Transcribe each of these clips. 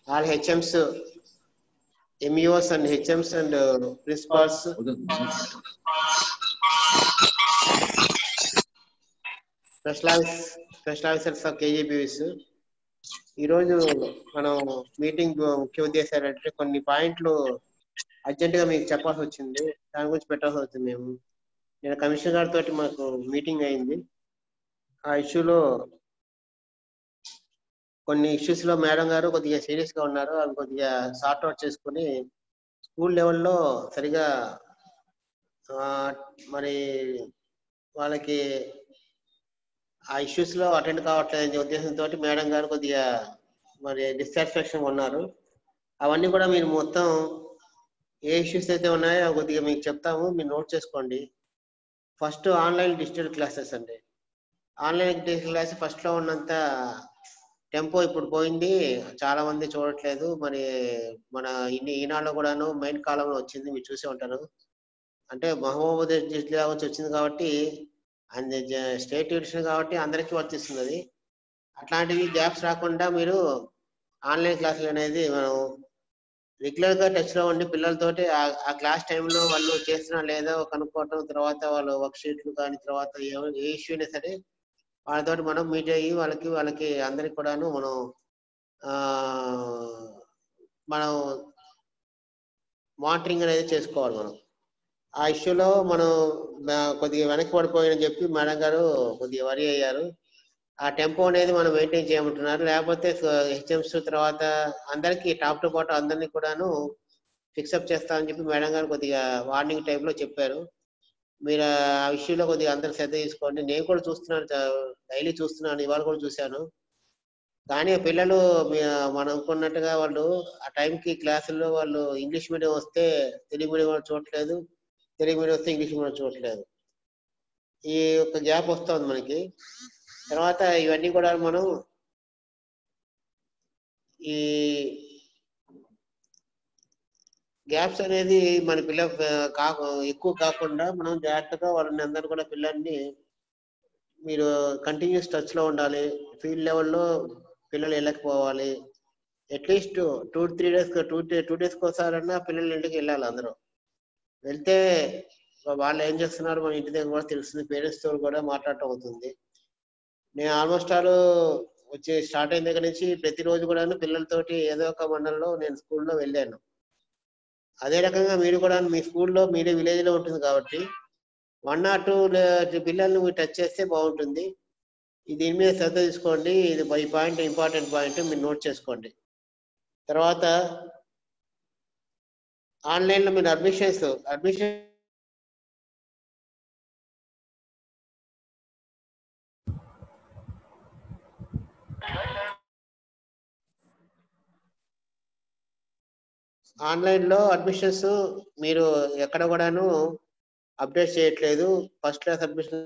All HMs MEOs and HMs and principals special office special officers of KGBVs ఈరోజు మనం meeting ముఖ్య ఉద్దేశాలు అంటే కొన్ని పాయింట్లు అర్జెంట్ గా మీకు చెప్పాల్సి వచ్చింది దాని గురించి పెట్టాల్సి వచ్చింది మేము నేను కమిషనర్ గారితో మాకు మీటింగ్ అయింది ఆ ఇష్యూలో కొన్ని ఇష్యూస్ లో మేడం గారు కొద్దిగా సీరియస్ గా ఉన్నారు అవి కొద్దిగా సార్ట్ అవుట్ చేసుకుని స్కూల్ లెవెల్లో సరిగా ఆ, మరి వాళ్ళకి ఆ ఇష్యూస్ లో అటెండ్ కావట్లేదనే ఉద్దేశంతో మేడం గారు కొద్దిగా మరి డిస్సాటిస్ఫాక్షన్ ఉన్నారు అవన్నీ కూడా మీరు మొత్తం ఏ ఇష్యూస్ అయితే ఉన్నాయో అవి కొద్దిగా మీకు చెప్తాము మీరు నోట్ చేసుకోండి ఫస్ట్ ఆన్లైన్ డిజిటల్ క్లాసెస్ అండి ఆన్లైన్ డిజిటల్ క్లాస్ ఫస్ట్ లో ఉన్నంత టెంపో ఇప్పుడు పోయింది చాలా మంది చూడట్లేదు మరి మన ఇన్ని ఈనాడులో కూడాను మెయిన్ కాలంలో వచ్చింది మీరు చూసే ఉంటారు అంటే మహబూబాబాద్ జిల్లా నుంచి వచ్చింది కాబట్టి అండ్ స్టేట్ ఎడిషన్ కాబట్టి అందరికీ వర్తిస్తుంది అది అట్లాంటివి గ్యాప్స్ రాకుండా మీరు ఆన్లైన్ క్లాసులు అనేది మనం రెగ్యులర్ గా టచ్ లో ఉండి పిల్లలతోటి ఆ- ఆ క్లాస్ టైంలో వాళ్ళు చేస్తున్నా లేదా కనుక్కోవటం తర్వాత వాళ్ళు వర్క్ షీట్లు కానీ తర్వాత ఏ- ఏ ఇష్యూ అయినా సరే వాళ్ళతోటి మనం మీట్ అయ్యి వాళ్ళకి వాళ్ళకి అందరికి కూడాను మనం ఆ మనం మానిటరింగ్ అనేది చేసుకోవాలి మనం ఆ ఇష్యూలో మనం మా- కొద్దిగా వెనక్కి పడిపోయాయని చెప్పి మేడం గారు కొద్దిగా వరి అయ్యారు ఆ టెంపో అనేది మనం మెయింటైన్ చేయమంటున్నారు లేకపోతే హెచ్ఎంస్ తర్వాత అందరికి టాప్ టు బాటం అందరినీ కూడాను ఫిక్సప్ చేస్తామని చెప్పి మేడం గారు కొద్దిగా వార్నింగ్ టైప్ లో చెప్పారు మీరు ఆ విషయంలో కొద్దిగా అందరు శ్రద్ధ తీసుకోండి నేను కూడా చూస్తున్నాను డైలీ చూస్తున్నాను ఇవాళ కూడా చూశాను కానీ పిల్లలు మీ- మనం అనుకున్నట్టుగా వాళ్ళు ఆ టైంకి క్లాసుల్లో వాళ్ళు ఇంగ్లీష్ మీడియం వస్తే తెలుగు మీడియం వాళ్ళు చూడట్లేదు తెలుగు మీడియం వస్తే ఇంగ్లీష్ మీడియం చూడట్లేదు ఈ యొక్క గ్యాప్ వస్తుంది మనకి తర్వాత ఇవన్నీ కూడా మనం ఈ గ్యాప్స్ అనేది మన పిల్ల కాక ఎక్కువ కాకుండా మనం జాగ్రత్తగా వాళ్ళని అందరూ కూడా పిల్లల్ని మీరు కంటిన్యూస్ టచ్ లో ఉండాలి ఫీల్డ్ లెవెల్లో పిల్లలు వెళ్ళకపోవాలి at least two three days two two days ఒకసారన్నా పిల్లల ఇంటికి వెళ్ళాలి అందరూ వెళ్తే వాళ్ళు ఏం చేస్తున్నారు మన ఇంటి దగ్గర కూడా తెలుస్తుంది పేరెంట్స్ తో కూడా మాట్లాడటం అవుతుంది నేను ఆల్మోస్ట్ ఆల్ వచ్చి స్టార్ట్ అయిన దగ్గర నుంచి ప్రతిరోజు కూడా పిల్లలతోటి ఏదో ఒక మండలంలో నేను స్కూల్లో వెళ్ళాను అదే రకంగా మీరు కూడా మీ స్కూల్లో మీరే విలేజ్ లో ఉంటుంది కాబట్టి వన్ ఆర్ టూ పిల్లల్ని మీరు టచ్ చేస్తే బాగుంటుంది ఈ దీని మీద శ్రద్ధ తీసుకోండి ఇది ఈ పాయింట్ ఇంపార్టెంట్ పాయింట్ మీరు నోట్ చేసుకోండి తర్వాత ఆన్లైన్ లో మీరు అడ్మిషన్స్ అడ్మిషన్ ఆన్లైన్ లో అడ్మిషన్స్ మీరు ఎక్కడ కూడాను అప్డేట్ చేయట్లేదు first class admission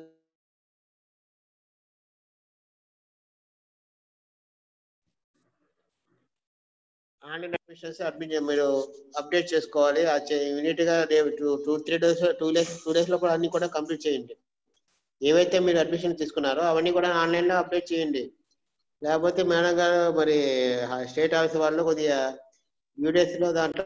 online admissions admit మీరు అప్డేట్ చేసుకోవాలి ఇమీడియట్ గా two two three days two days two days లో కూడా అన్ని కూడా కంప్లీట్ చేయండి ఏవైతే మీరు అడ్మిషన్ తీసుకున్నారో అవన్నీ కూడా ఆన్లైన్ లో అప్డేట్ చేయండి లేకపోతే మేడం గారు మరి స్టేట్ ఆఫీస్ వాళ్ళు కొద్దిగా యూడిఎస్ లో దాంట్లో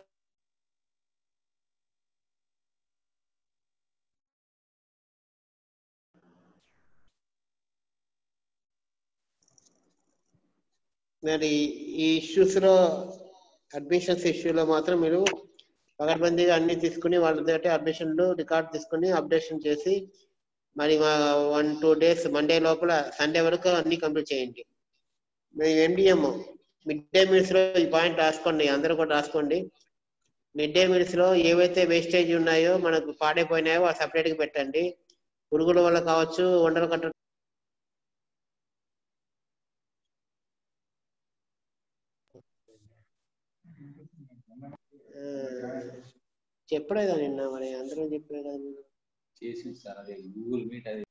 మరి ఈ ఇష్యూస్ లో అడ్మిషన్స్ ఇష్యూలో మాత్రం మీరు పగడ్బందీగా అన్ని తీసుకుని వాళ్ళతో అడ్మిషన్లు రికార్డ్ తీసుకుని అప్డేషన్ చేసి మరి వన్ టూ డేస్ మండే లోపల సండే వరకు అన్ని కంప్లీట్ చేయండి మీ ఎండిఎం మిడ్ డే మీల్స్ లో ఈ పాయింట్ రాసుకోండి అందరూ కూడా రాసుకోండి మిడ్ డే మీల్స్ లో ఏవైతే వేస్టేజ్ ఉన్నాయో మనకు పాడైపోయినాయో అవి సపరేట్ గా పెట్టండి పురుగుల వల్ల కావచ్చు వంటలు కట్ట ఆ, చెప్పలేదా నిన్న మరి అందరూ చెప్పారు కదా నిన్న. చేసి సార్ అదే గూగుల్ మీట్ అది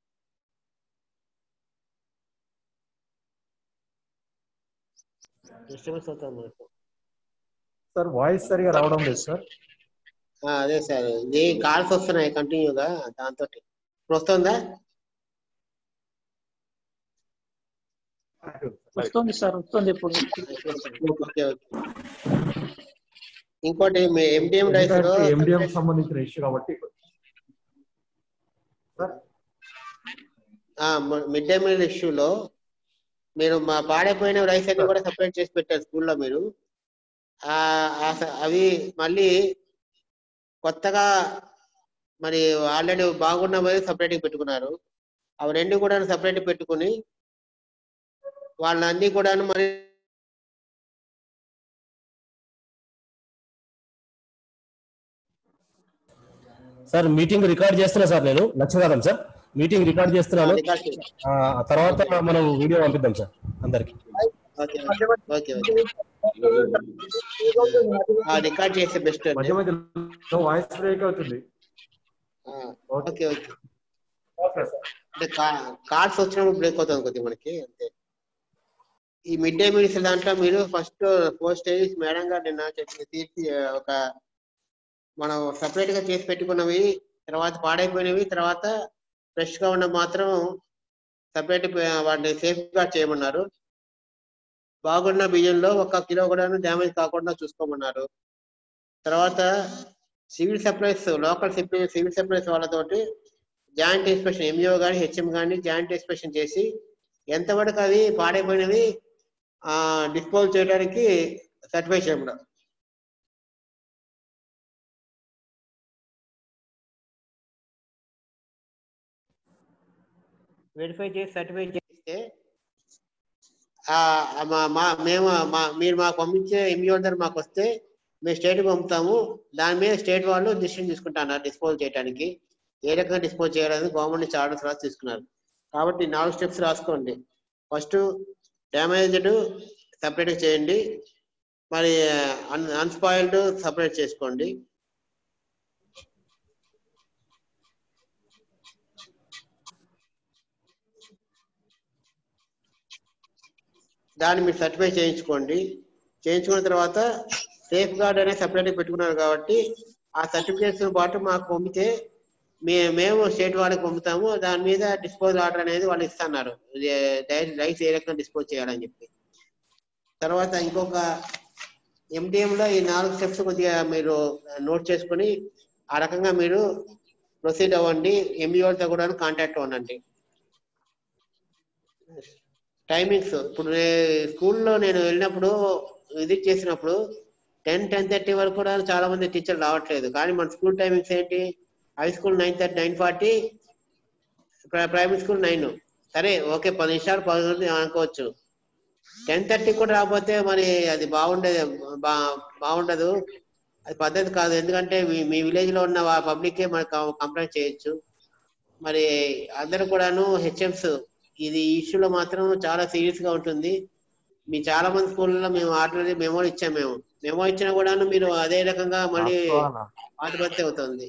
డిస్టర్బెన్స్ అవుతుంది మనకు సార్ వాయిస్ సరిగా రావడం లేదు సార్ ఆ, అదే సార్ ఇది కాల్స్ వస్తున్నాయి కంటిన్యూగా దాంతో ఇప్పుడు వస్తుందా వస్తుంది సార్ వస్తుంది ఇప్పుడు ఓకే ఓకే ఇంకోటి మీ ఎండిఎం డైస్ లో ఎండిఎం సంబంధించిన ఇష్యూ కాబట్టి సార్ మిడ్ డే మీల్ ఇష్యూలో మీరు మా పాడైపోయిన రైస్ అన్ని కూడా సపరేట్ చేసి పెట్టారు స్కూల్లో మీరు ఆ ఆ స- అవి మళ్ళీ కొత్తగా మరి ఆల్రెడీ బాగున్నవి సపరేట్ పెట్టుకున్నారు అవి రెండు కూడా సపరేట్ పెట్టుకుని వాళ్ళన్నీ కూడా మరి సార్ మీటింగ్ రికార్డ్ చేస్తున్నా సార్ నేను లక్ష్మీనాథం సార్ మీటింగ్ రికార్డ్ చేస్తున్నాను రికార్డ్ చేయండి. ఆ ఆ తర్వాత మనం వీడియో పంపిద్దాం సార్ అందరికి ఓకే ఓకే ఓకే ఆ రికార్డ్ చేస్తే బెస్ట్ మధ్య మధ్యలో వాయిస్ బ్రేక్ అవుతుంది ఓకే ఓకే ఓకే సార్ అంటే కార్డ్స్ వచ్చినప్పుడు బ్రేక్ అవుతుంది కొద్దిగా మనకి అంతే ఈ మిడ్ డే మీల్స్ దాంట్లో మీరు ఫస్ట్ ఫోర్ స్టేజెస్ మేడం గారు నిన్న చెప్పి తీర్చి ఒక మనం సపరేట్ గా చేసి పెట్టుకున్నవి తర్వాత పాడైపోయినవి తర్వాత ఫ్రెష్ గా ఉన్న మాత్రం సపరేట్ వాటిని సేఫ్ గా చేయమన్నారు బాగున్న బియ్యంలో ఒక కిలో కూడా డ్యామేజ్ కాకుండా చూసుకోమన్నారు తర్వాత civil supplies local civil supplies వాళ్ళతోటి జాయింట్ ఇన్స్పెక్షన్ ఎంఈఓ కానీ హెచ్ఎం కానీ జాయింట్ ఇన్స్పెక్షన్ చేసి ఎంతవరకు అవి పాడైపోయినవి డిస్పోజ్ చేయడానికి సర్టిఫై చేయడం వెరిఫై చేసి సర్టిఫై చేస్తే ఆ, మా మా- మేము మా మీరు మాకు పంపించే ఎంఈఓ దగ్గర మాకు వస్తే మేము స్టేట్ పంపుతాము దాని మీద స్టేట్ వాళ్ళు డిసిషన్ తీసుకుంటున్నారు డిస్పోజ్ చేయడానికి ఏ రకంగా డిస్పోజ్ చేయాలని గవర్నమెంట్ నుంచి ఆర్డర్స్ రాసి తీసుకున్నారు కాబట్టి నాలుగు స్టెప్స్ రాసుకోండి ఫస్ట్ డ్యామేజ్డ్ సపరేట్ చేయండి మరి అన్ అన్స్పాయిల్డ్ సపరేట్ చేసుకోండి దాన్ని మీరు సర్టిఫై చేయించుకోండి చేయించుకున్న తర్వాత సేఫ్ గార్డ్ అనేది సపరేట్ పెట్టుకున్నారు కాబట్టి ఆ సర్టిఫికేట్స్ పాటు మాకు పంపితే మే మేము స్టేట్ వాళ్ళకి పంపుతాము దాని మీద డిస్పోజ్ ఆర్డర్ అనేది వాళ్ళు ఇస్తున్నారు రైస్ ఏ రకంగా డిస్పోజ్ చేయాలని చెప్పి తర్వాత ఇంకొక MDM లో ఈ నాలుగు స్టెప్స్ కొద్దిగా మీరు నోట్ చేసుకొని ఆ రకంగా మీరు ప్రొసీడ్ అవ్వండి ఎంబీఓతో కూడా కాంటాక్ట్ అవ్వండి టైమింగ్స్ ఇప్పుడు నే- స్కూల్లో నేను వెళ్ళినప్పుడు విజిట్ చేసినప్పుడు టెన్ టెన్ థర్టీ వరకు కూడా చాలా మంది టీచర్లు రావట్లేదు కానీ మన స్కూల్ టైమింగ్స్ ఏంటి high school nine thirty nine forty primary school nine సరే ఓకే పది నిమిషాలు పది మంది అనుకోవచ్చు టెన్ థర్టీ కూడా రాకపోతే మరి అది బాగుండేది బా బాగుండదు అది పద్ధతి కాదు ఎందుకంటే మీ మీ విలేజ్ లో ఉన్న పబ్లిక్ మరి కంప్లైంట్ చేయొచ్చు మరి అందరూ కూడాను హెచ్ఎంస్ ఇది ఇష్యూలో మాత్రం చాలా సీరియస్ గా ఉంటుంది మీ చాలా మంది స్కూల్లో మేము ఆల్రెడీ మెమో ఇచ్చాం మేము మెమో ఇచ్చినా కూడాను మీరు అదే రకంగా మళ్ళీ ఆత్మహత్య అవుతుంది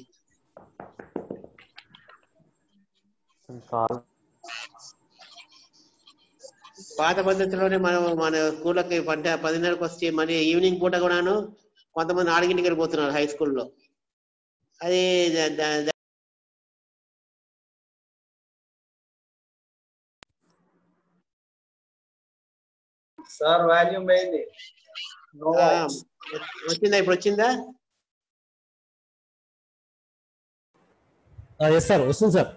పాత పద్ధతిలోనే మనం మన స్కూళ్ళకి పంట పదిన్నరకు వచ్చి మళ్ళీ ఈవినింగ్ పూట కూడాను కొంతమంది నాలుగింటికి వెళ్ళిపోతున్నారు హై స్కూల్లో అది ద- ద- ద- సార్ వాల్యూమ్ పోయింది No ఆ, voice. వచ్చిందా ఇప్పుడు వచ్చిందా ఎస్ సార్ వస్తుంది సార్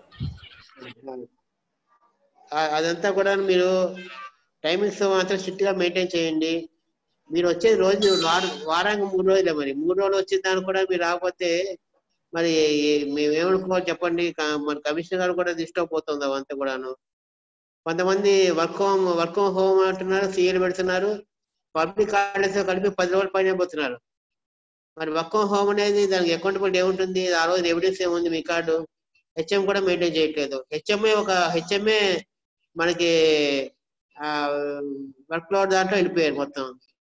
ఆ, అదంతా కూడా మీరు టైమింగ్స్ మాత్రం స్ట్రిక్ట్ గా మెయింటైన్ చేయండి మీరు వచ్చేది రోజు వారం వారానికి మూడు రోజులే మరి మూడు రోజులు వచ్చిన దానికి కూడా మీరు రాకపోతే మరి మేము ఏమనుకోవాలి చెప్పండి క- మన కమిషనర్ గారు కూడా డిస్టర్బ్ పోతుంది అవంతా కూడాను కొంతమంది work home work home home అంటున్నారు సీఎల్ పెడుతున్నారు పబ్లిక్ హాలిడేస్ కలిపి పది రోజుల పైన పోతున్నారు మరి వర్క్ హోమ్ హోమ్ అనేది దానికి అకౌంటబిలిటీ ఏముంటుంది ఆ రోజు ఎవిడెన్స్ ఏముంది మీ కార్డు హెచ్ఎం కూడా మెయింటైన్ చేయట్లేదు హెచ్ఎంఏ ఒక హెచ్ఎంఏ మనకి వర్క్ లోడ్ దాంట్లో వెళ్ళిపోయారు మొత్తం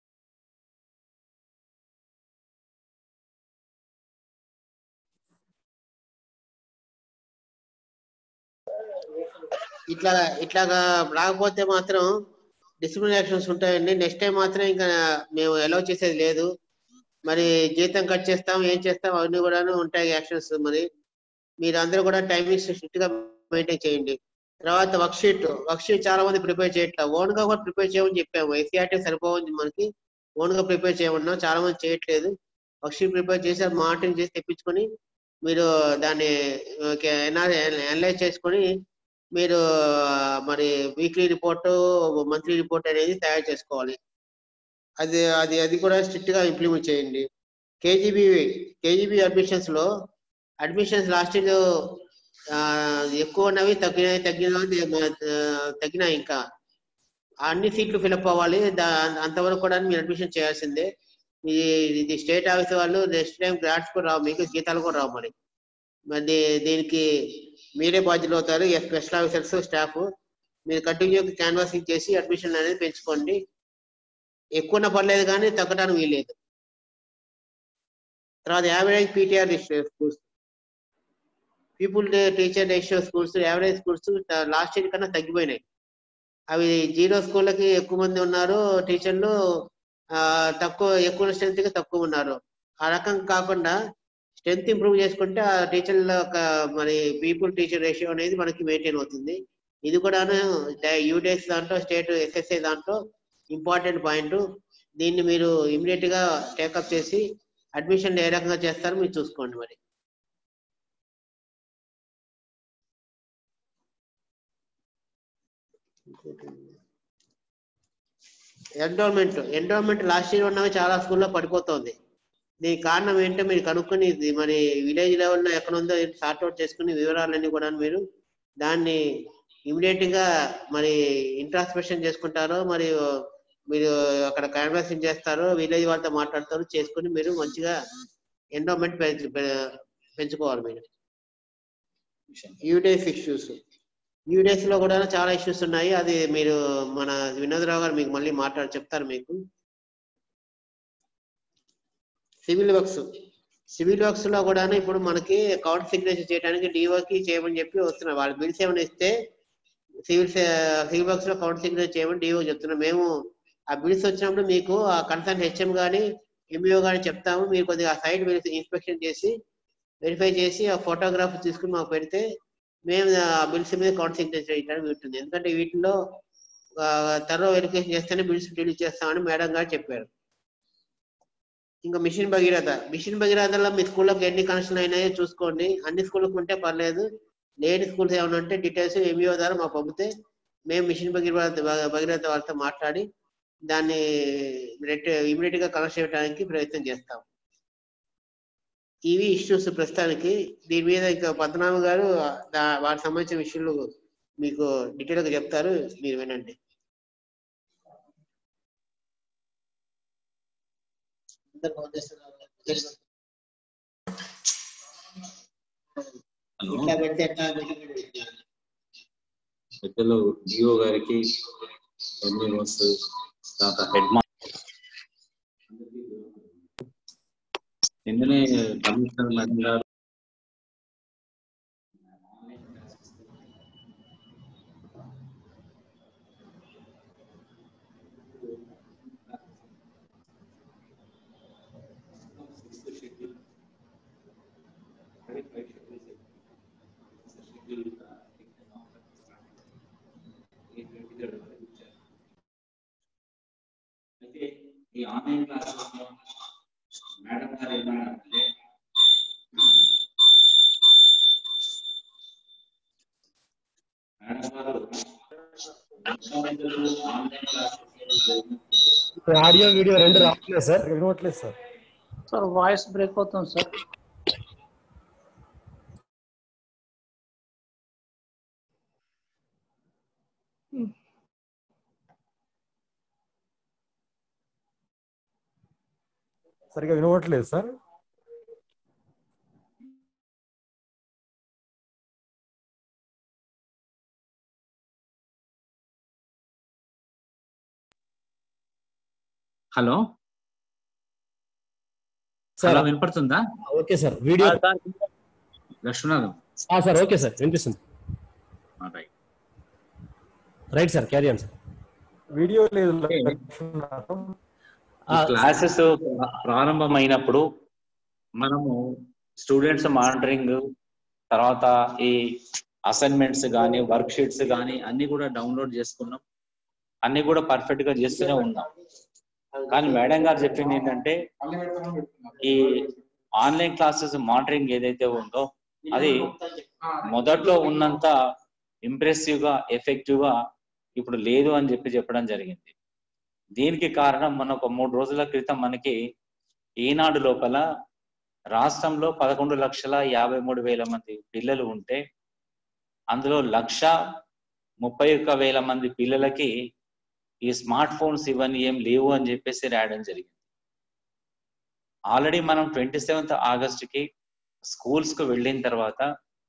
ఇట్లా ఇట్లాగా రాకపోతే మాత్రం డిసిప్లిన్ యాక్షన్స్ ఉంటాయండి నెక్స్ట్ టైం మాత్రం ఇంకా మేము అలౌ చేసేది లేదు మరి జీతం కట్ చేస్తాం ఏం చేస్తాం అవన్నీ కూడా ఉంటాయి యాక్షన్స్ మరి మీరు అందరూ కూడా టైమింగ్స్ స్ట్రిక్ట్ గా మెయింటైన్ చేయండి తర్వాత వర్క్షీట్ వర్క్షీట్ చాలా మంది ప్రిపేర్ చేయట్లేదు ఓన్ గా కూడా ప్రిపేర్ చేయమని చెప్పాము ఎస్సీఆర్టీ సరిపోఉంది మనకి ఓన్ గా ప్రిపేర్ చేయమన్నాం చాలా మంది చేయట్లేదు వర్క్షీట్ ప్రిపేర్ చేసి అది మానిటరింగ్ చేసి తెప్పించుకొని మీరు దాన్ని అనలైజ్ చేసుకొని మీరు మరి వీక్లీ రిపోర్ట్ మంత్లీ రిపోర్ట్ అనేది తయారు చేసుకోవాలి అది అది అది కూడా స్ట్రిక్ట్ గా ఇంప్లిమెంట్ చేయండి కేజీబీ కేజీబీ అడ్మిషన్స్ లో అడ్మిషన్స్ లాస్ట్ ఇయర్ ఎక్కువ ఉన్నవి తగ్గినాయి తగ్గినవి ఆ, తగ్గినాయి ఇంకా అన్ని సీట్లు ఫిలప్ అవ్వాలి దా అంతవరకు కూడా మీరు అడ్మిషన్ చేయాల్సిందే ఇది ఇది స్టేట్ ఆఫీస్ వాళ్ళు నెక్స్ట్ టైం గ్రాంట్స్ కూడా రావు మీకు జీతాలు కూడా రావు మరి మరి దీ- దీనికి మీరే బాధ్యులు అవుతారు స్పెషల్ ఆఫీసర్స్ స్టాఫ్ మీరు కంటిన్యూ క్యాన్వాసింగ్ చేసి అడ్మిషన్ అనేది పెంచుకోండి ఎక్కువ పర్లేదు కానీ తగ్గడానికి వీలేదు తర్వాత average PTR schools people teacher ratio schools average schools last year కన్నా తగ్గిపోయినాయి అవి జీరో స్కూళ్ళకి ఎక్కువ మంది ఉన్నారు టీచర్లు ఆ, తక్కువ ఎక్కువ స్ట్రెంత్ కి తక్కువ ఉన్నారు ఆ రకం కాకుండా స్ట్రెంత్ ఇంప్రూవ్ చేసుకుంటే ఆ టీచర్ల యొక్క మరి పీపుల్ టీచర్ రేషియో అనేది మనకి మెయింటైన్ అవుతుంది ఇది కూడాను యూడేస్ దాంట్లో స్టేట్ ఎస్ఎస్ఐ దాంట్లో ఇంపార్టెంట్ పాయింట్ దీన్ని మీరు ఇమీడియట్ గా టేకప్ చేసి అడ్మిషన్ ఏ రకంగా చేస్తారో మీరు చూసుకోండి మరి ఎండోర్మెంట్ ఎండోర్మెంట్ లాస్ట్ ఇయర్ ఉన్నవి చాలా స్కూల్లో పడిపోతుంది దీనికి కారణం ఏంటో మీరు కనుక్కొని ఇది మరి విలేజ్ లెవెల్లో ఎక్కడ ఉందో సార్ట్ అవుట్ చేసుకుని వివరాలన్నీ కూడా మీరు దాన్ని ఇమీడియట్ గా మరి ఇంట్రాస్పెక్షన్ చేసుకుంటారో మరి మీరు అక్కడ కన్వర్సింగ్ చేస్తారో విలేజ్ వాళ్ళతో మాట్లాడతారో చేసుకుని మీరు మంచిగా ఎండోమెంట్ పెంచుకోవాలి మీరు యూడేస్ ఇష్యూస్ యూడేస్ లో కూడా చాలా ఇష్యూస్ ఉన్నాయి అది మీరు మన వినోదరావు గారు మీకు మళ్ళీ మాట్లాడి చెప్తారు మీకు సివిల్ వర్క్స్ సివిల్ వర్క్స్ లో కూడా ఇప్పుడు మనకి అకౌంట్ సిగ్నేచర్ చేయడానికి డిఓకి చేయమని చెప్పి వస్తున్నారు వాళ్ళు బిల్స్ ఏమైనా ఇస్తే సివిల్ సివిల్ వర్క్స్ లో అకౌంట్ సిగ్నేచర్ చేయమని డిఓ చెప్తున్నాం మేము ఆ బిల్స్ వచ్చినప్పుడు మీకు ఆ కన్సర్న్ హెచ్ఎం కానీ ఎంఈఓ కానీ చెప్తాము మీరు కొద్దిగా ఆ సైట్ ఇన్స్పెక్షన్ చేసి వెరిఫై చేసి ఆ ఫోటోగ్రాఫ్ తీసుకుని మాకు పెడితే మేము ఆ బిల్స్ మీద అకౌంట్ సిగ్నేచర్ చేయడానికి ఉంటుంది ఎందుకంటే వీటిలో తర్రో వెరిఫికేషన్ చేస్తేనే బిల్స్ డిలీట్ చేస్తామని మేడం గారు చెప్పారు ఇంకా మిషన్ భగీరథ మిషన్ భగీరథలో మీ స్కూల్లోకి ఎన్ని కనెక్షన్ అయినాయో చూసుకోండి అన్ని స్కూళ్ళకి ఉంటే పర్లేదు లేని స్కూల్స్ ఏమైనా ఉంటే డీటెయిల్స్ ఎంఈఓ ద్వారా మాకు పంపితే మేము మిషన్ భగీరథ భగీరథ వాళ్ళతో మాట్లాడి దాన్ని ఇమీడియట్ గా కనెక్ట్ చేయడానికి ప్రయత్నం చేస్తాం ఇవి ఇష్యూస్ ప్రస్తుతానికి దీని మీద ఇంకా పద్మనాభ గారు దా- వాటికి సంబంధించిన విషయాలు మీకు డీటెయిల్ గా చెప్తారు మీరు వినండి అందరు ఫోన్ చేస్తున్నారు. హలో ఇట్లా పెడితే ఎట్లా పెట్టి పెద్దలు డిఓ గారికి ఎంఈఓస్ తర్వాత హెడ్ మాస్టర్ నిన్ననే కమిషనర్ మేడం గారు అయితే ఈ ఆన్లైన్ క్లాసెస్ మేడం గారు ఏమన్నారంటే మేడం గారు ఆన్లైన్ క్లాసెస్ ఆడియో వీడియో రెండు రావట్లేదు సార్ వినవట్లేదు సార్ సార్ వాయిస్ బ్రేక్ అవుతుంది సార్ సరిగా వినవట్లేదు సార్ హలో సార్ హలో వినపడుతుందా ఓకే సార్ వీడియో లక్ష్మణ్ ఆ, సార్ ఓకే సార్ వినిపిస్తుంది right right sir carry on sir video లేదు Okay. లక్ష్మీనాథం. ఆ, క్లాసెస్ ప్రారంభమైనప్పుడు మనము స్టూడెంట్స్ మానిటరింగ్ తర్వాత ఈ అసైన్మెంట్స్ కానీ వర్క్ షీట్స్ కానీ అన్ని కూడా డౌన్లోడ్ చేసుకున్నాం అన్ని కూడా పర్ఫెక్ట్ గా చేస్తూనే ఉన్నాం కానీ మేడం గారు చెప్పింది ఏంటంటే ఈ ఆన్లైన్ క్లాసెస్ మానిటరింగ్ ఏదైతే ఉందో అది మొదట్లో ఉన్నంత ఇంప్రెసివ్ గా ఎఫెక్టివ్ గా ఇప్పుడు లేదు అని చెప్పి చెప్పడం జరిగింది దీనికి కారణం మన ఒక మూడు రోజుల క్రితం మనకి ఈనాడు లోపల రాష్ట్రంలో పదకొండు లక్షల యాభై మూడు వేల మంది పిల్లలు ఉంటే అందులో లక్ష ముప్పై ఒక్క వేల మంది పిల్లలకి ఈ స్మార్ట్ ఫోన్స్ ఇవన్నీ ఏం లేవు అని చెప్పేసి రాయడం జరిగింది ఆల్రెడీ మనం ట్వంటీ సెవెంత్ ఆగస్టుకి స్కూల్స్ కు వెళ్ళిన తర్వాత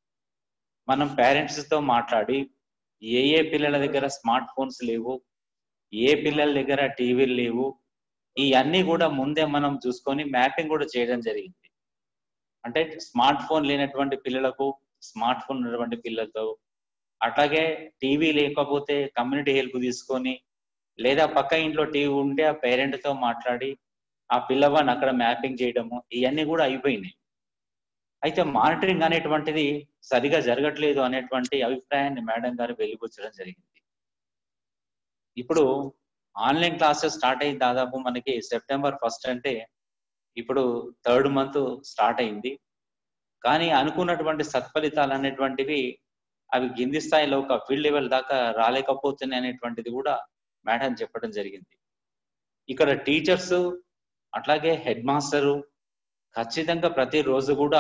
మనం పేరెంట్స్ తో మాట్లాడి ఏ ఏ పిల్లల దగ్గర స్మార్ట్ ఫోన్స్ లేవు ఏ పిల్లల దగ్గర టీవీలు లేవు ఇవన్నీ కూడా ముందే మనం చూసుకొని మ్యాపింగ్ కూడా చేయడం జరిగింది అంటే స్మార్ట్ ఫోన్ లేనటువంటి పిల్లలకు స్మార్ట్ ఫోన్ ఉన్నటువంటి పిల్లలతో అట్లాగే టీవీ లేకపోతే కమ్యూనిటీ హెల్ప్ తీసుకొని లేదా పక్క ఇంట్లో టీవీ ఉంటే ఆ పేరెంట్ తో మాట్లాడి ఆ పిల్లవాడిని అక్కడ మ్యాపింగ్ చేయడము ఇవన్నీ కూడా అయిపోయినాయి అయితే మానిటరింగ్ అనేటువంటిది సరిగా జరగట్లేదు అనేటువంటి అభిప్రాయాన్ని మేడం గారు వెలిబుచ్చడం జరిగింది ఇప్పుడు ఆన్లైన్ క్లాసెస్ స్టార్ట్ అయ్యి దాదాపు మనకి సెప్టెంబర్ ఫస్ట్ అంటే ఇప్పుడు థర్డ్ మంత్ స్టార్ట్ అయింది కానీ అనుకున్నటువంటి సత్ఫలితాలు అనేటువంటివి అవి కింది స్థాయిలో ఒక ఫీల్డ్ లెవెల్ దాకా రాలేకపోతున్నాయి అనేటువంటిది కూడా మేడం చెప్పడం జరిగింది ఇక్కడ టీచర్స్ అట్లాగే హెడ్ మాస్టరు ఖచ్చితంగా ప్రతిరోజు కూడా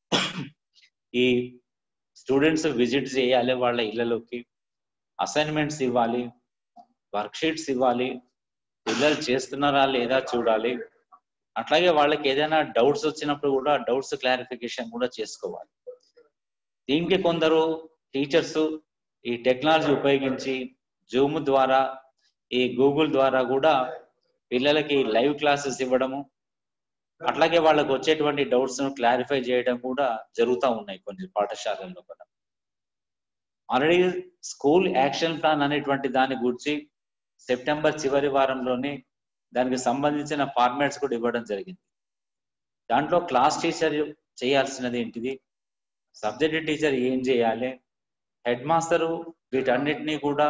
ఈ స్టూడెంట్స్ విజిట్ చేయాలి వాళ్ళ ఇళ్లలోకి అసైన్మెంట్స్ ఇవ్వాలి వర్క్ షీట్స్ ఇవ్వాలి పిల్లలు చేస్తున్నారా లేదా చూడాలి అట్లాగే వాళ్ళకి ఏదైనా డౌట్స్ వచ్చినప్పుడు కూడా డౌట్స్ క్లారిఫికేషన్ కూడా చేసుకోవాలి దీనికి కొందరు టీచర్స్ ఈ టెక్నాలజీ ఉపయోగించి జూమ్ ద్వారా ఈ గూగుల్ ద్వారా కూడా పిల్లలకి లైవ్ క్లాసెస్ ఇవ్వడము అట్లాగే వాళ్ళకు వచ్చేటువంటి డౌట్స్ ను క్లారిఫై చేయడం కూడా జరుగుతూ ఉన్నాయి కొన్ని పాఠశాలల్లో కూడా ఆల్రెడీ స్కూల్ యాక్షన్ ప్లాన్ అనేటువంటి దాని గురించి సెప్టెంబర్ చివరి వారంలోనే దానికి సంబంధించిన ఫార్మాట్స్ కూడా ఇవ్వడం జరిగింది దాంట్లో క్లాస్ టీచర్ చేయాల్సినది ఏంటిది సబ్జెక్ట్ టీచర్ ఏం చేయాలి హెడ్ మాస్టరు వీటన్నిటినీ కూడా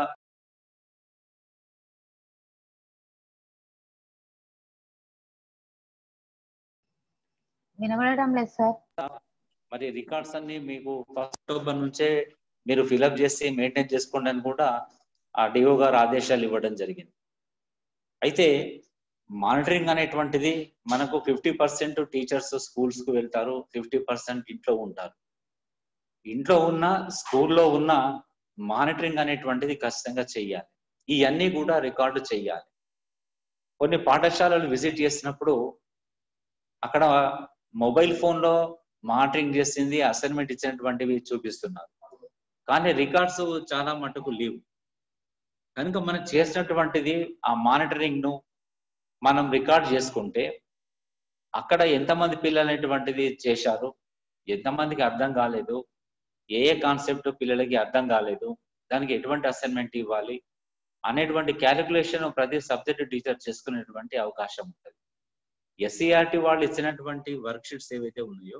వినబడడం లేదు సార్ మరి రికార్డ్స్ అన్ని మీకు ఫస్ట్ అక్టోబర్ నుంచే మీరు ఫిలప్ చేసి మెయింటైన్ చేసుకోండి అని కూడా ఆ డిఓ గారు ఆదేశాలు ఇవ్వడం జరిగింది అయితే మానిటరింగ్ అనేటువంటిది మనకు ఫిఫ్టీ పర్సెంట్ టీచర్స్ స్కూల్స్ కు వెళ్తారు ఫిఫ్టీ పర్సెంట్ ఇంట్లో ఉంటారు ఇంట్లో ఉన్న స్కూల్లో ఉన్న మానిటరింగ్ అనేటువంటిది ఖచ్చితంగా చెయ్యాలి ఇవన్నీ కూడా రికార్డు చెయ్యాలి కొన్ని పాఠశాలలు విజిట్ చేసినప్పుడు అక్కడ మొబైల్ ఫోన్ లో మానిటరింగ్ చేసింది అసైన్మెంట్ ఇచ్చినటువంటివి చూపిస్తున్నారు కానీ రికార్డ్స్ చాలా మటుకు లేవు కనుక మనం చేసినటువంటిది ఆ మానిటరింగ్ ను మనం రికార్డ్ చేసుకుంటే అక్కడ ఎంతమంది పిల్లలు అనేటువంటిది చేశారు ఎంతమందికి అర్థం కాలేదు ఏ ఏ కాన్సెప్ట్ పిల్లలకి అర్థం కాలేదు దానికి ఎటువంటి అసైన్మెంట్ ఇవ్వాలి అనేటువంటి క్యాలిక్యులేషన్ ప్రతి సబ్జెక్ట్ టీచర్ చేసుకునేటువంటి అవకాశం ఉంటుంది ఎస్సీఆర్టీ వాళ్ళు ఇచ్చినటువంటి వర్క్ షీట్స్ ఏవైతే ఉన్నాయో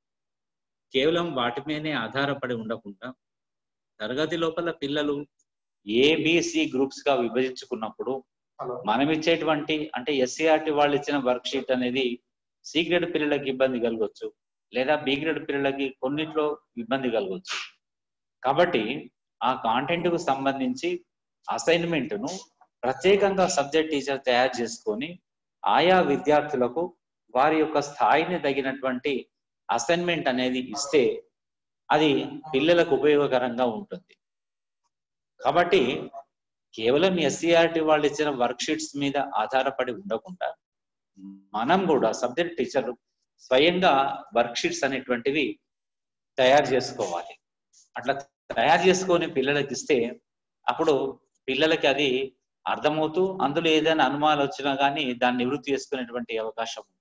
కేవలం వాటి మీదనే ఆధారపడి ఉండకుండా తరగతి లోపల పిల్లలు ఏబిసి గ్రూప్స్ గా విభజించుకున్నప్పుడు మనం ఇచ్చేటువంటి అంటే ఎస్సీఆర్టీ వాళ్ళు ఇచ్చిన వర్క్ షీట్ అనేది సి గ్రేడ్ పిల్లలకి ఇబ్బంది కలగవచ్చు లేదా బి గ్రేడ్ పిల్లలకి కొన్నిట్లో ఇబ్బంది కలగవచ్చు కాబట్టి ఆ కాంటెంట్ కు సంబంధించి అసైన్మెంట్ ను ప్రత్యేకంగా సబ్జెక్ట్ టీచర్ తయారు చేసుకొని ఆయా విద్యార్థులకు వారి యొక్క స్థాయిని తగినటువంటి అసైన్మెంట్ అనేది ఇస్తే అది పిల్లలకు ఉపయోగకరంగా ఉంటుంది కాబట్టి కేవలం ఎస్సీఆర్టీ వాళ్ళు ఇచ్చిన వర్క్ షీట్స్ మీద ఆధారపడి ఉండకుండా మనం కూడా సబ్జెక్ట్ టీచర్లు స్వయంగా వర్క్ షీట్స్ అనేటువంటివి తయారు చేసుకోవాలి అట్లా తయారు చేసుకొని పిల్లలకి ఇస్తే అప్పుడు పిల్లలకి అది అర్థమవుతూ అందులో ఏదైనా అనుమానాలు వచ్చినా కానీ దాన్ని నివృత్తి చేసుకునేటువంటి అవకాశం ఉంది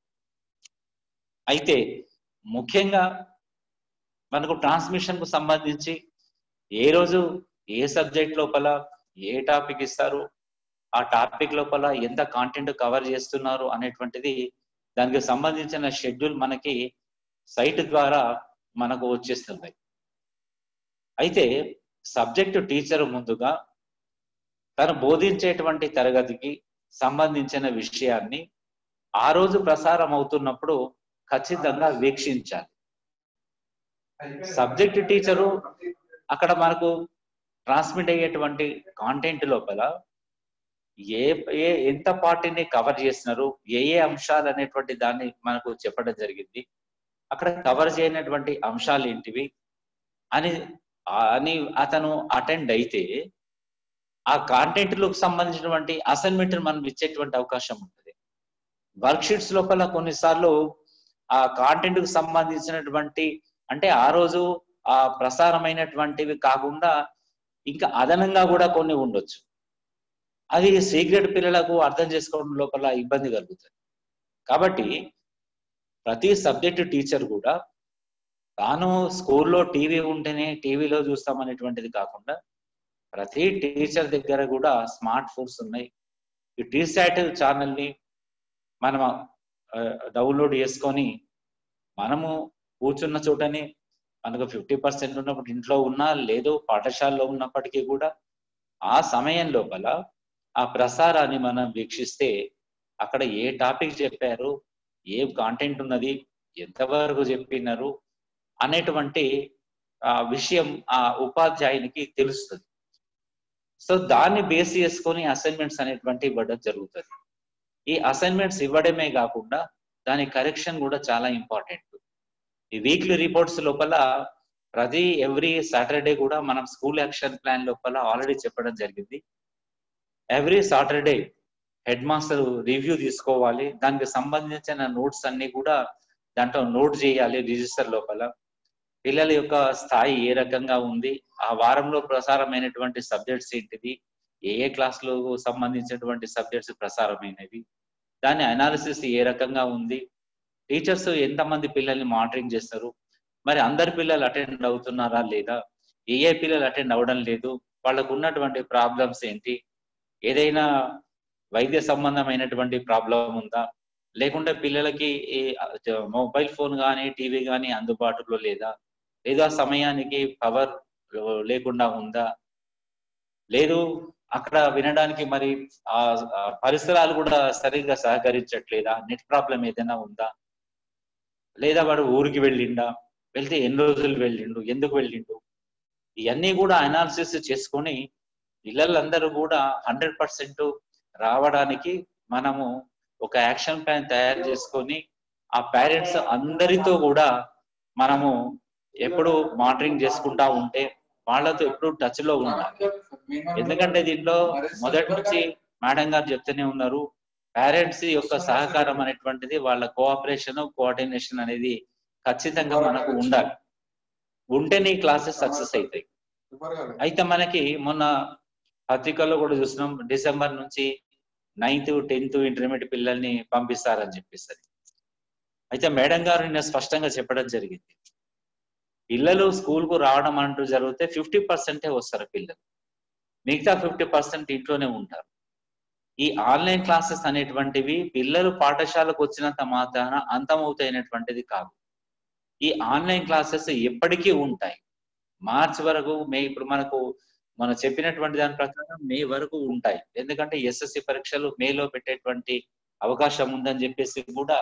అయితే ముఖ్యంగా మనకు ట్రాన్స్మిషన్ కు సంబంధించి ఏ రోజు ఏ సబ్జెక్ట్ లోపల ఏ టాపిక్ ఇస్తారు ఆ టాపిక్ లోపల ఎంత కాంటెంట్ కవర్ చేస్తున్నారు అనేటువంటిది దానికి సంబంధించిన షెడ్యూల్ మనకి సైట్ ద్వారా మనకు వచ్చేస్తుంది అయితే సబ్జెక్టు టీచర్ ముందుగా తను బోధించేటువంటి తరగతికి సంబంధించిన విషయాన్ని ఆ రోజు ప్రసారం అవుతున్నప్పుడు ఖచ్చితంగా వీక్షించాలి సబ్జెక్ట్ టీచరు అక్కడ మనకు ట్రాన్స్మిట్ అయ్యేటువంటి కాంటెంట్ లోపల ఏ ఏ ఎంత పార్టీని కవర్ చేసినారు ఏ ఏ అంశాలు అనేటువంటి దాన్ని మనకు చెప్పడం జరిగింది అక్కడ కవర్ చేయనటువంటి అంశాలు ఏంటివి అని అని అతను అటెండ్ అయితే ఆ కాంటెంట్లకు సంబంధించినటువంటి అసైన్మెంట్ మనం ఇచ్చేటువంటి అవకాశం ఉంటుంది వర్క్ షీట్స్ లోపల కొన్నిసార్లు ఆ కాంటెంట్ కు సంబంధించినటువంటి అంటే ఆ రోజు ఆ ప్రసారమైనటువంటివి కాకుండా ఇంకా అదనంగా కూడా కొన్ని ఉండొచ్చు అది సీక్రెట్ పిల్లలకు అర్థం చేసుకోవడం లోపల ఇబ్బంది కలుగుతుంది కాబట్టి ప్రతి సబ్జెక్ట్ టీచర్ కూడా తాను స్కూల్లో టీవీ ఉంటేనే టీవీలో చూస్తామనేటువంటిది కాకుండా ప్రతి టీచర్ దగ్గర కూడా స్మార్ట్ ఫోన్స్ ఉన్నాయి ఈ టీసాట్ ఛానల్ని మనం డౌన్లోడ్ చేసుకొని మనము కూర్చున్న చోటని మనకు ఫిఫ్టీ పర్సెంట్ ఉన్నప్పుడు ఇంట్లో ఉన్నా లేదు పాఠశాలలో ఉన్నప్పటికీ కూడా ఆ సమయం లోపల ఆ ప్రసారాన్ని మనం వీక్షిస్తే అక్కడ ఏ టాపిక్ చెప్పారు ఏ కాంటెంట్ ఉన్నది ఎంతవరకు చెప్పినారు అనేటువంటి ఆ విషయం ఆ ఉపాధ్యాయునికి తెలుస్తుంది సో దాన్ని బేస్ చేసుకొని అసైన్మెంట్స్ అనేటువంటి ఇవ్వడం జరుగుతుంది ఈ అసైన్మెంట్స్ ఇవ్వడమే కాకుండా దాని కరెక్షన్ కూడా చాలా ఇంపార్టెంట్ ఈ వీక్లీ రిపోర్ట్స్ లోపల ప్రతి ఎవ్రీ సాటర్డే కూడా మనం స్కూల్ యాక్షన్ ప్లాన్ లోపల ఆల్రెడీ చెప్పడం జరిగింది every Saturday head master review తీసుకోవాలి దానికి సంబంధించిన నోట్స్ అన్ని కూడా దాంట్లో నోట్ చేయాలి రిజిస్టర్ లోపల పిల్లల యొక్క స్థాయి ఏ రకంగా ఉంది ఆ వారంలో ప్రసారమైనటువంటి సబ్జెక్ట్స్ ఏంటిది ఏ ఏ క్లాసులకు సంబంధించినటువంటి సబ్జెక్ట్స్ ప్రసారమైనవి దాని అనాలిసిస్ ఏ రకంగా ఉంది టీచర్స్ ఎంతమంది పిల్లల్ని మానిటరింగ్ చేస్తారు మరి అందరి పిల్లలు అటెండ్ అవుతున్నారా లేదా ఏ ఏ పిల్లలు అటెండ్ అవ్వడం లేదు వాళ్ళకు ఉన్నటువంటి ప్రాబ్లమ్స్ ఏంటి ఏదైనా వైద్య సంబంధమైనటువంటి ప్రాబ్లం ఉందా లేకుంటే పిల్లలకి మొబైల్ ఫోన్ కానీ టీవీ కానీ అందుబాటులో లేదా లేదా సమయానికి పవర్ లేకుండా ఉందా లేదు అక్కడ వినడానికి మరి ఆ పరిసరాలు కూడా సరిగ్గా సహకరించట్లేదా నెట్ ప్రాబ్లం ఏదైనా ఉందా లేదా వాడు ఊరికి వెళ్ళిండా వెళ్తే ఎన్ని రోజులు వెళ్ళిండు ఎందుకు వెళ్ళిండు ఇవన్నీ కూడా అనాలిసిస్ చేసుకొని పిల్లలందరూ కూడా హండ్రెడ్ పర్సెంట్ రావడానికి మనము ఒక యాక్షన్ ప్లాన్ తయారు చేసుకొని ఆ పేరెంట్స్ అందరితో కూడా మనము ఎప్పుడు మానిటరింగ్ చేసుకుంటా ఉంటే వాళ్ళతో ఎప్పుడు టచ్ లో ఉండాలి ఎందుకంటే దీంట్లో మొదటి నుంచి మేడం గారు చెప్తూనే ఉన్నారు పేరెంట్స్ యొక్క సహకారం అనేటువంటిది వాళ్ళ కోఆపరేషన్ కోఆర్డినేషన్ అనేది ఖచ్చితంగా మనకు ఉండాలి ఉంటేనే క్లాసెస్ సక్సెస్ అవుతాయి అయితే మనకి మొన్న పత్రికల్లో కూడా చూసినాం డిసెంబర్ నుంచి నైన్త్ టెన్త్ ఇంటర్మీడియట్ పిల్లల్ని పంపిస్తారని చెప్పేసి అయితే మేడం గారు నిన్న స్పష్టంగా చెప్పడం జరిగింది పిల్లలు స్కూల్ కు రావడం అంటూ జరిగితే ఫిఫ్టీ పర్సెంటే వస్తారు పిల్లలు మిగతా ఫిఫ్టీ పర్సెంట్ ఇంట్లోనే ఉంటారు ఈ ఆన్లైన్ క్లాసెస్ అనేటువంటివి పిల్లలు పాఠశాలకు వచ్చినంత మాత్రాన అంతమవుతాయినటువంటిది కాదు ఈ ఆన్లైన్ క్లాసెస్ ఎప్పటికీ ఉంటాయి మార్చ్ వరకు మే ఇప్పుడు మనకు మనం చెప్పినటువంటి దాని ప్రకారం మే వరకు ఉంటాయి ఎందుకంటే ఎస్ఎస్సి పరీక్షలు మేలో పెట్టేటువంటి అవకాశం ఉందని చెప్పేసి కూడా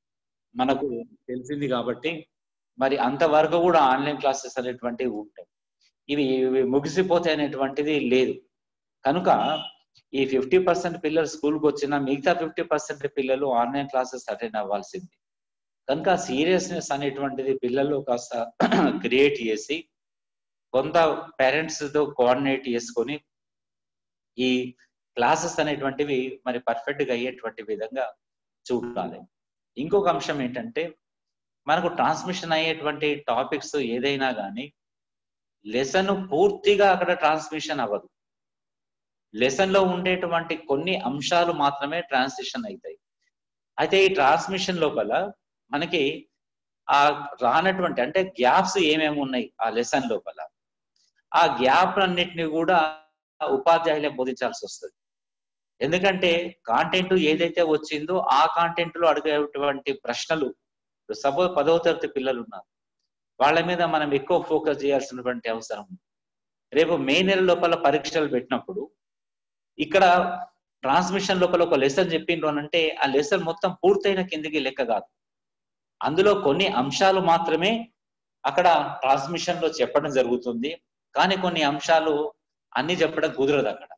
మనకు తెలిసింది కాబట్టి మరి అంతవరకు కూడా ఆన్లైన్ క్లాసెస్ అనేటువంటివి ఉంటాయి ఇవి ఇవి ముగిసిపోతాయి అనేటువంటిది లేదు కనుక ఈ ఫిఫ్టీ పర్సెంట్ పిల్లలు స్కూల్కి వచ్చిన మిగతా ఫిఫ్టీ పర్సెంట్ పిల్లలు ఆన్లైన్ క్లాసెస్ అటెండ్ అవ్వాల్సింది కనుక సీరియస్నెస్ అనేటువంటిది పిల్లల్లో కాస్త క్రియేట్ చేసి కొంత పేరెంట్స్ తో కోఆర్డినేట్ చేసుకొని ఈ క్లాసెస్ అనేటువంటివి మరి పర్ఫెక్ట్ గా అయ్యేటువంటి విధంగా చూడాలి ఇంకొక అంశం ఏంటంటే మనకు ట్రాన్స్మిషన్ అయ్యేటువంటి టాపిక్స్ ఏదైనా కానీ లెసన్ పూర్తిగా అక్కడ ట్రాన్స్మిషన్ అవ్వదు లెసన్ లో ఉండేటువంటి కొన్ని అంశాలు మాత్రమే ట్రాన్స్మిషన్ అవుతాయి అయితే ఈ ట్రాన్స్మిషన్ లోపల మనకి ఆ రానటువంటి అంటే గ్యాప్స్ ఏమేమి ఉన్నాయి ఆ లెసన్ లోపల ఆ గ్యాప్ అన్నిటిని కూడా ఉపాధ్యాయులే బోధించాల్సి వస్తుంది ఎందుకంటే కాంటెంట్ ఏదైతే వచ్చిందో ఆ కాంటెంట్ లో అడిగేటువంటి ప్రశ్నలు సపోజ్ పదవ తరగతి పిల్లలు ఉన్నారు వాళ్ళ మీద మనం ఎక్కువ ఫోకస్ చేయాల్సినటువంటి అవసరం ఉంది రేపు మే నెల లోపల పరీక్షలు పెట్టినప్పుడు ఇక్కడ ట్రాన్స్మిషన్ లోపల ఒక లెసన్ చెప్పిండ్రు అని అంటే ఆ లెసన్ మొత్తం పూర్తయిన కిందికి లెక్క కాదు అందులో కొన్ని అంశాలు మాత్రమే అక్కడ ట్రాన్స్మిషన్ లో చెప్పడం జరుగుతుంది కానీ కొన్ని అంశాలు అన్ని చెప్పడం కుదరదు అక్కడ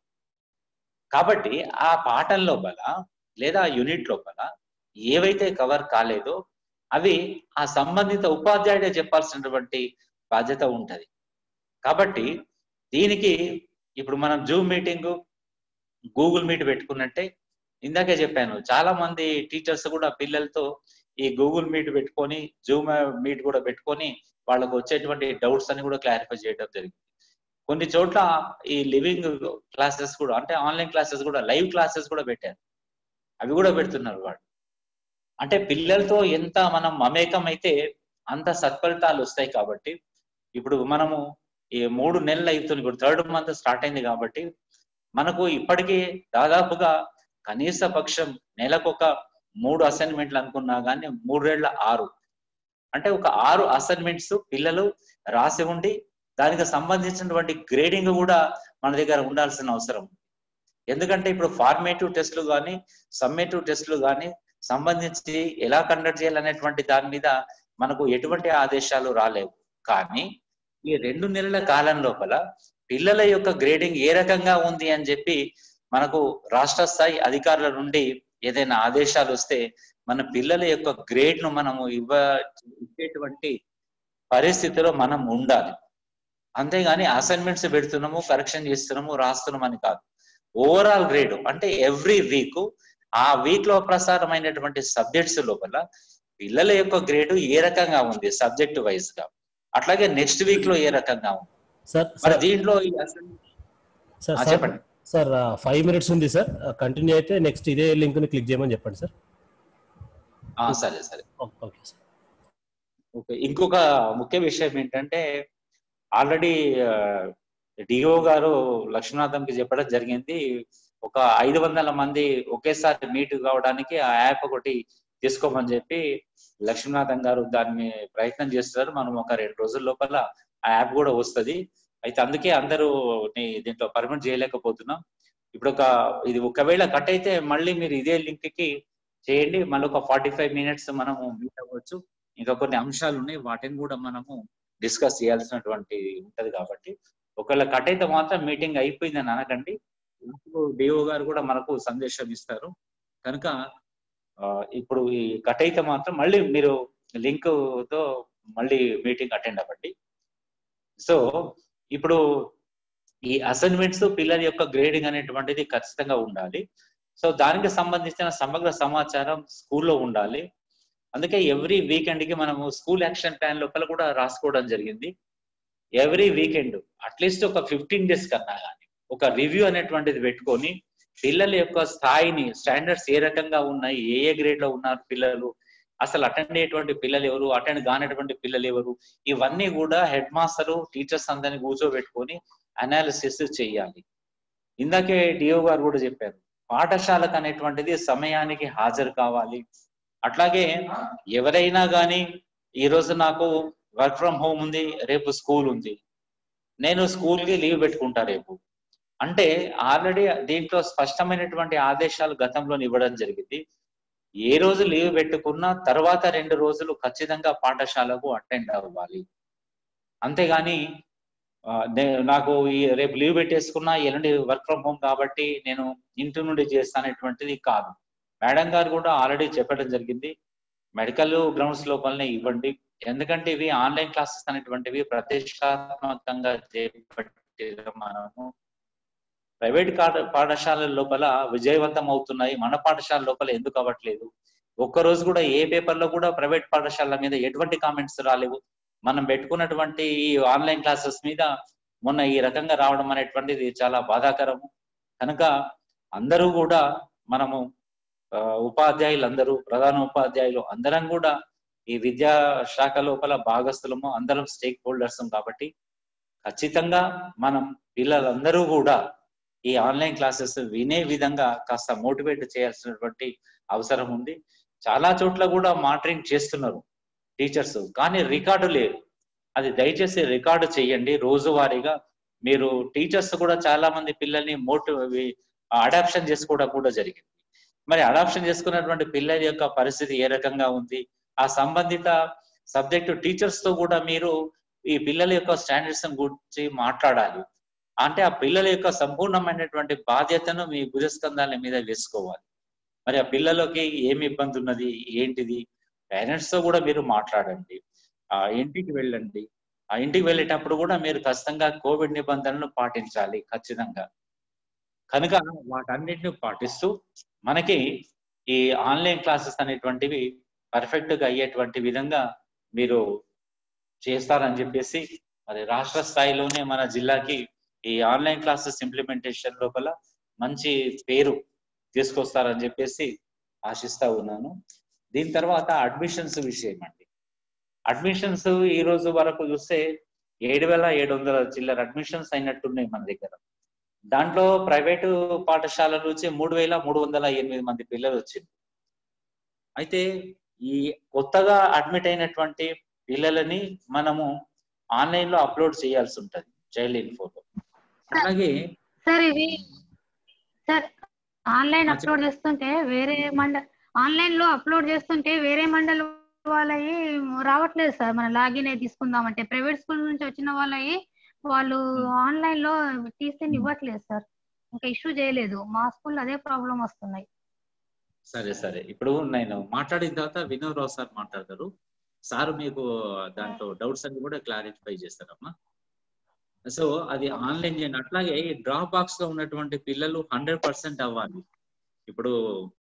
కాబట్టి ఆ పాఠం లోపల లేదా ఆ యూనిట్ లోపల ఏవైతే కవర్ కాలేదో అవి ఆ సంబంధిత ఉపాధ్యాయుడే చెప్పాల్సినటువంటి బాధ్యత ఉంటది కాబట్టి దీనికి ఇప్పుడు మనం జూమ్ మీటింగ్ గూగుల్ మీట్ పెట్టుకున్నట్టే ఇందాకే చెప్పాను చాలా మంది టీచర్స్ కూడా పిల్లలతో ఈ గూగుల్ మీట్ పెట్టుకొని జూమ్ మీట్ కూడా పెట్టుకొని వాళ్ళకు వచ్చేటువంటి డౌట్స్ అని కూడా క్లారిఫై చేయడం జరిగింది కొన్ని చోట్ల ఈ లివింగ్ క్లాసెస్ కూడా అంటే ఆన్లైన్ క్లాసెస్ కూడా లైవ్ క్లాసెస్ కూడా పెట్టారు అవి కూడా పెడుతున్నారు వాళ్ళు అంటే పిల్లలతో ఎంత మనం మమేకం అయితే అంత సత్ఫలితాలు వస్తాయి కాబట్టి ఇప్పుడు మనము ఈ మూడు నెలలు అవుతుంది ఇప్పుడు థర్డ్ మంత్ స్టార్ట్ అయింది కాబట్టి మనకు ఇప్పటికీ దాదాపుగా కనీస పక్షం నెలకొక మూడు అసైన్మెంట్లు అనుకున్నా కానీ మూడేళ్ల ఆరు అంటే ఒక ఆరు అసైన్మెంట్స్ పిల్లలు రాసి ఉండి దానికి సంబంధించినటువంటి గ్రేడింగ్ కూడా మన దగ్గర ఉండాల్సిన అవసరం ఉంది. ఎందుకంటే ఇప్పుడు ఫార్మేటివ్ టెస్టులు కానీ సమ్మేటివ్ టెస్టులు కానీ సంబంధించి ఎలా కండక్ట్ చేయాలనేటువంటి దాని మీద మనకు ఎటువంటి ఆదేశాలు రాలేవు కానీ ఈ రెండు నెలల కాలం లోపల పిల్లల యొక్క గ్రేడింగ్ ఏ రకంగా ఉంది అని చెప్పి మనకు రాష్ట్ర స్థాయి అధికారుల నుండి ఏదైనా ఆదేశాలు వస్తే మన పిల్లల యొక్క గ్రేడ్ ను మనము ఇవ్వ ఇచ్చేటువంటి పరిస్థితిలో మనం ఉండాలి అంతేగాని అసైన్మెంట్స్ పెడుతున్నాము కరెక్షన్ చేస్తున్నాము రాస్తున్నాం అని కాదు ఓవరాల్ గ్రేడ్ అంటే ఎవ్రీ వీక్ ఆ వీక్ లో ప్రసారమైనటువంటి సబ్జెక్ట్స్ లోపల పిల్లల యొక్క గ్రేడ్ ఏ రకంగా ఉంది సబ్జెక్ట్ వైజ్ గా అట్లాగే నెక్స్ట్ వీక్ లో ఏ రకంగా ఉంది సార్ మరి సార్ దీంట్లో ఈ assignment- సార్ ఆ, సార్ చెప్పండి సార్ ఫైవ్ మినిట్స్ ఉంది సార్ కంటిన్యూ అయితే నెక్స్ట్ ఇదే లింక్ ని క్లిక్ చేయమని చెప్పండి సార్ ఆ, సరే సరే ఓకే సార్ ఓకే ఇంకొక ముఖ్య విషయం ఏంటంటే ఆల్రెడీ డిఓ గారు లక్ష్మీనాథంకి చెప్పడం జరిగింది ఒక ఐదు వందల మంది ఒకేసారి మీట్ కావడానికి ఆ యాప్ ఒకటి తీసుకోమని చెప్పి లక్ష్మీనాథం గారు దాన్ని ప్రయత్నం చేస్తున్నారు మనం ఒక రెండు రోజుల లోపల ఆ యాప్ కూడా వస్తది అయితే అందుకే అందరూ దీంట్లో పర్మిట్ చేయలేకపోతున్నాం ఇప్పుడు ఒక ఇది ఒకవేళ కట్ అయితే మళ్ళీ మీరు ఇదే లింక్ కి చేయండి మళ్ళీ ఒక ఫార్టీ ఫైవ్ మినిట్స్ మనము మీట్ అవ్వచ్చు ఇంకా కొన్ని అంశాలు ఉన్నాయి వాటిని కూడా మనము డిస్కస్ చేయాల్సినటువంటి ఉంటది కాబట్టి ఒకవేళ కట్ అయితే మాత్రం మీటింగ్ అయిపోయిందని అనకండి డిఓ గారు కూడా మనకు సందేశం ఇస్తారు కనుక ఆ, ఇప్పుడు ఈ కట్ అయితే మాత్రం మళ్ళీ మీరు లింక్ తో మళ్ళీ మీటింగ్ అటెండ్ అవ్వండి సో ఇప్పుడు ఈ అసైన్మెంట్స్ పిల్లల యొక్క గ్రేడింగ్ అనేటువంటిది ఖచ్చితంగా ఉండాలి సో దానికి సంబంధించిన సమగ్ర సమాచారం స్కూల్లో ఉండాలి అందుకే ఎవ్రీ వీకెండ్ కి మనము స్కూల్ యాక్షన్ ప్లాన్ లోపల కూడా రాసుకోవడం జరిగింది ఎవ్రీ వీకెండ్ అట్లీస్ట్ ఒక ఫిఫ్టీన్ డేస్ కన్నా కానీ ఒక రివ్యూ అనేటువంటిది పెట్టుకొని పిల్లల యొక్క స్థాయిని స్టాండర్డ్స్ ఏ రకంగా ఉన్నాయి ఏ ఏ గ్రేడ్ లో ఉన్నారు పిల్లలు అసలు అటెండ్ అయ్యేటువంటి పిల్లలు ఎవరు అటెండ్ కానటువంటి పిల్లలు ఎవరు ఇవన్నీ కూడా హెడ్ మాస్టర్ టీచర్స్ అందరిని కూర్చోబెట్టుకొని అనాలిసిస్ చేయాలి ఇందాకే డిఓ గారు కూడా చెప్పారు పాఠశాలకు అనేటువంటిది సమయానికి హాజరు కావాలి అట్లాగే ఎవరైనా కానీ ఈ రోజు నాకు వర్క్ ఫ్రమ్ హోమ్ ఉంది రేపు స్కూల్ ఉంది నేను స్కూల్ కి లీవ్ పెట్టుకుంటా రేపు అంటే ఆల్రెడీ దీంట్లో స్పష్టమైనటువంటి ఆదేశాలు గతంలో ఇవ్వడం జరిగింది ఏ రోజు లీవ్ పెట్టుకున్నా తర్వాత రెండు రోజులు ఖచ్చితంగా పాఠశాలకు అటెండ్ అవ్వాలి అంతేగాని ఆ, నే- నాకు ఈ రేపు లీవ్ పెట్టేసుకున్నా ఎల్లుండి వర్క్ ఫ్రమ్ హోమ్ కాబట్టి నేను ఇంటి నుండి చేస్తానటువంటిది కాదు మేడం గారు కూడా ఆల్రెడీ చెప్పడం జరిగింది మెడికల్ గ్రౌండ్స్ లోపలనే ఇవ్వండి ఎందుకంటే ఇవి ఆన్లైన్ క్లాసెస్ అనేటువంటివి ప్రతిష్టాత్మకంగా చేపట్టిన మనము ప్రైవేట్ కా- పాఠశాలల లోపల విజయవంతం అవుతున్నాయి మన పాఠశాల లోపల ఎందుకు అవ్వట్లేదు ఒక్క రోజు కూడా ఏ పేపర్ లో కూడా ప్రైవేట్ పాఠశాలల మీద ఎటువంటి కామెంట్స్ రాలేవు మనం పెట్టుకున్నటువంటి ఈ ఆన్లైన్ క్లాసెస్ మీద మొన్న ఈ రకంగా రావడం అనేటువంటిది చాలా బాధాకరము కనుక అందరూ కూడా మనము ఆ, ఉపాధ్యాయులు అందరూ ప్రధాన ఉపాధ్యాయులు అందరం కూడా ఈ విద్యా శాఖ లోపల భాగస్థులము అందరం స్టేక్ హోల్డర్స్ కాబట్టి ఖచ్చితంగా మనం పిల్లలందరూ కూడా ఈ ఆన్లైన్ క్లాసెస్ వినే విధంగా కాస్త మోటివేట్ చేయాల్సినటువంటి అవసరం ఉంది చాలా చోట్ల కూడా మానిటరింగ్ చేస్తున్నారు టీచర్స్ కానీ రికార్డు లేదు అది దయచేసి రికార్డు చేయండి రోజువారీగా మీరు టీచర్స్ కూడా చాలా మంది పిల్లల్ని మోటివ్ అడాప్షన్ చేసుకోవడం కూడా జరిగింది మరి అడాప్షన్ చేసుకున్నటువంటి పిల్లల యొక్క పరిస్థితి ఏ రకంగా ఉంది ఆ సంబంధిత సబ్జెక్టు టీచర్స్ తో కూడా మీరు ఈ పిల్లల యొక్క స్టాండర్డ్స్ గురించి మాట్లాడాలి అంటే ఆ పిల్లల యొక్క సంపూర్ణమైనటువంటి బాధ్యతను మీ భుజస్కంధాల మీద వేసుకోవాలి మరి ఆ పిల్లలకి ఏమి ఇబ్బంది ఉన్నది ఏంటిది పేరెంట్స్ తో కూడా మీరు మాట్లాడండి ఆ ఇంటికి వెళ్ళండి ఆ ఇంటికి వెళ్ళేటప్పుడు కూడా మీరు ఖచ్చితంగా కోవిడ్ నిబంధనలను పాటించాలి ఖచ్చితంగా కనుక వాటన్నిటిని పాటిస్తూ మనకి ఈ ఆన్లైన్ క్లాసెస్ అనేటువంటివి పర్ఫెక్ట్ గా అయ్యేటువంటి విధంగా మీరు చేస్తారని చెప్పేసి మరి రాష్ట్ర స్థాయిలోనే మన జిల్లాకి ఈ ఆన్లైన్ క్లాసెస్ ఇంప్లిమెంటేషన్ లోపల మంచి పేరు తీసుకొస్తారని చెప్పేసి ఆశిస్తా ఉన్నాను దీని తర్వాత అడ్మిషన్స్ విషయం అండి అడ్మిషన్స్ ఈ రోజు వరకు చూస్తే ఏడు వేల ఏడు వందల చిల్లర అడ్మిషన్స్ అయినట్టున్నాయి మన దగ్గర దాంట్లో ప్రైవేటు పాఠశాలల నుంచి మూడు వేల మూడు వందల ఎనిమిది మంది పిల్లలు వచ్చింది అయితే ఈ కొత్తగా అడ్మిట్ అయినటువంటి పిల్లలని మనము ఆన్లైన్ లో అప్లోడ్ చేయాల్సి ఉంటది చైల్డ్ ఇన్ఫోలో అలాగే సార్ ఇవి సార్ ఆన్లైన్ ఆ, అప్లోడ్ చేస్తుంటే వేరే మండల్ ఆన్లైన్ లో అప్లోడ్ చేస్తుంటే వేరే మండల్ వాళ్ళవి రావట్లేదు సార్ మన లాగిన్ అయి తీసుకుందామంటే ప్రైవేట్ స్కూల్ నుంచి వచ్చిన వాళ్ళవి వాళ్ళు ఆన్లైన్ లో తీసుకొని ఇవ్వట్లేదు సార్ ఇంకా ఇష్యూ చేయలేదు మా స్కూల్ అదే ప్రాబ్లం వస్తున్నాయి సరే సరే ఇప్పుడు నేను మాట్లాడిన తర్వాత వినోద్ రావు సార్ మాట్లాడతారు సార్ మీకు దాంట్లో డౌట్స్ అన్ని కూడా క్లారిఫై చేస్తారమ్మా సో అది ఆన్లైన్ చేయండి అట్లాగే ఈ డ్రాప్ బాక్స్ లో ఉన్నటువంటి పిల్లలు హండ్రెడ్ పర్సెంట్ అవ్వాలి ఇప్పుడు